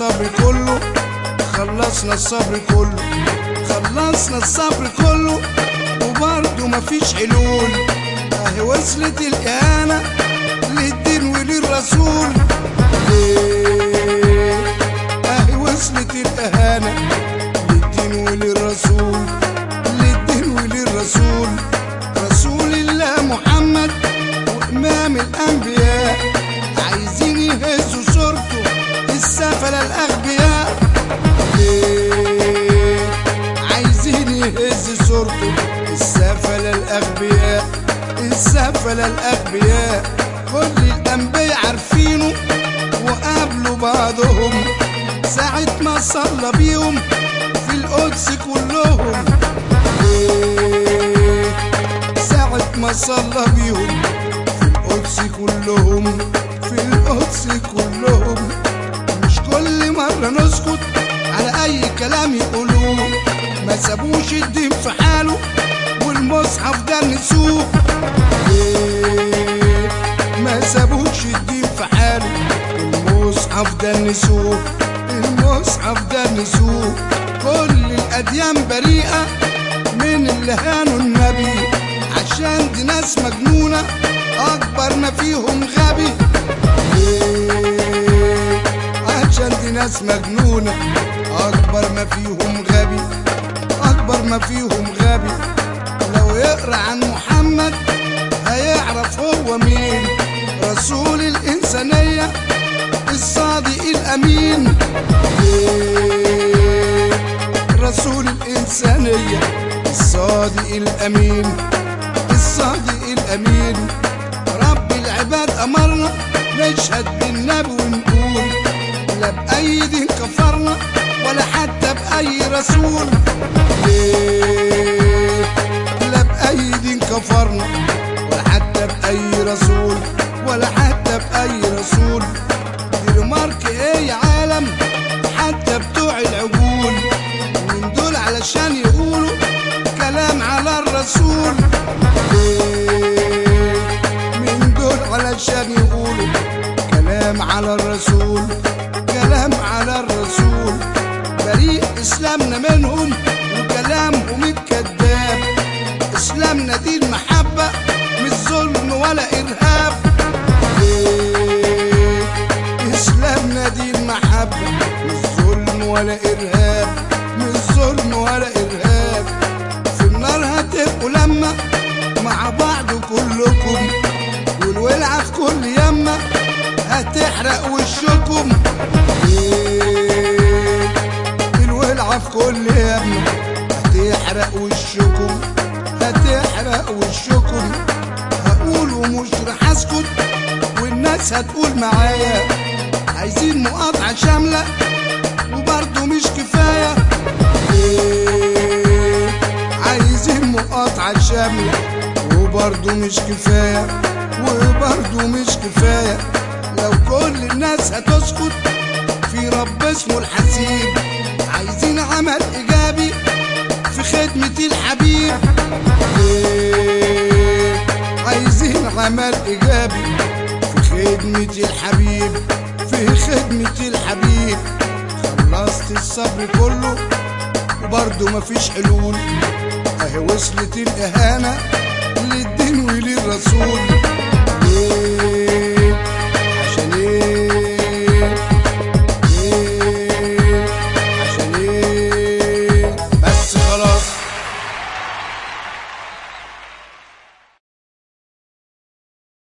الصبر كله خلصنا الصبر كله خلصنا الصبر كله وبرضه مفيش حلول اهي وصلت الإهانة للدين وللرسول ليه اهي وصلت الإهانة للدين وللرسول للدين وللرسول رسول الله محمد وإمام الأنبياء عايزين يهزوا صورته السفلة الأغبياء ليه عايزين يهز صورته السفلة الأغبياء السفلة الأغبياء كل الأنبياء عارفينه وقابلوا بعضهم ساعة ما صلى بيهم في القدس كلهم ليه ساعة ما صلى بيهم في القدس كلهم في القدس كلهم مش كل مرة نسكت على أي كلام يقولوه ما سابوش الدين في حاله والمصحف ده نسوه ليه ما سابوش الدين في حاله والمصحف ده نسوه المصحف ده نسوه كل الأديان بريئة من اللي هانوا النبي عشان دي ناس مجنونة أكبر ما فيهم غبي ليه؟ عشان دي ناس مجنونة أكبر ما فيهم غبي أكبر ما فيهم غبي لو يقرأ عن محمد هيعرف هو مين رسول الإنسانية الصادق الأمين ليه؟ رسول الإنسانية الصادق الأمين الصادق الأمين رب العباد أمرنا نشهد بالنبي ونقول لا بأي دين كفرنا ولا حتى بأي رسول ليه لا بأي دين كفرنا ولا حتى بأي رسول ولا حتى بأي رسول دي مارك ايه يا عالم حتى بتوع العقول من دول علشان يقولوا كلام على الرسول ليه؟ من دول علشان يقولوا كلام على الرسول كلام على الرسول بريء اسلامنا منهم وكلامهم الكذاب اسلامنا دين محبة مش ظلم ولا ارهاب ليه؟ اسلامنا دين محبة مش ظلم ولا ارهاب مش ظلم ولا ارهاب في النار هتبقوا لما مع بعض كلكم والولعة في كل يمة هتحرق وشكم إيه؟ الولعة في كل يمة هتحرق وشكم هتحرق وشكم هقول ومش رح اسكت والناس هتقول معايا عايزين مقاطعة شاملة وبرضه مش كفاية إيه؟ عايزين مقاطعة شاملة وبرضه مش كفاية وبرضه مش كفاية لو كل الناس هتسكت في رب اسمه الحسيب عايزين عمل إيجابي في خدمة الحبيب إيه؟ عايزين عمل إيجابي في خدمة الحبيب في خدمة الحبيب خلصت الصبر كله وبرضه مفيش حلول اهي وصلت الإهانة للدين وللرسول ليه